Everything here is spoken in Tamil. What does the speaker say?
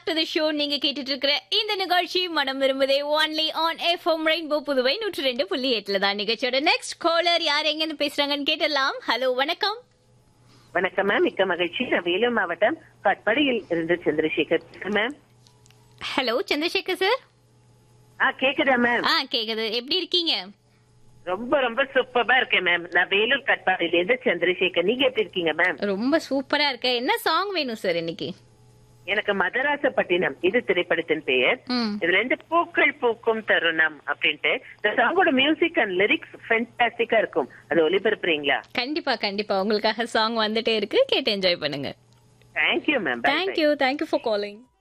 டு தி ஷோ நீங்க கேட்டுட்டு இருக்கிற இந்த நிகழ்ச்சி மனம் விரும்புதே only on FM rainbow Puduvai நூற்றி ரெண்டு புள்ளி எட்டுல தான் நிகழ்ச்சியோட நெக்ஸ்ட் காலர் யார் எங்க இருந்து பேசுறாங்கன்னு கேட்டலாம் ஹலோ வணக்கம் வணக்கம் மேம் மிக்க மகிழ்ச்சி நான் வேலூர் மாவட்டம் கட்படியில் இருந்து சந்திரசேகர் பேசுறேன் மேம் ஹலோ சந்திரசேகர் சார் ஆ கேக்குதா மேம் ஆ கேக்குது எப்படி இருக்கீங்க ரொம்ப ரொம்ப சூப்பரா இருக்கேன் மேம் நான் வேலூர் கட்பாடியில இருந்து சந்திரசேகர் நீங்க எப்படி இருக்கீங்க மேம் ரொம்ப சூப்பரா இருக்க என்ன சாங் வேணும் சார் இன்னைக்கு எனக்கு மதராசப்பட்டினம் இது திரைப்படத்தின் பெயர் ம் இது ரெண்டு பூக்கள் பூக்கும் தருணம் அப்படின்ட்டு இந்த சாங்கோட மியூசிக் அண்ட் லிரிக்ஸ் ஃபென்டாஸ்டிக்கா இருக்கும் அது ஒளிபரப்புறீங்களா கண்டிப்பா கண்டிப்பா உங்களுக்காக சாங் வந்துட்டே இருக்கு கேட்டு என்ஜாய் பண்ணுங்க thank you ma'am thank you thank you for calling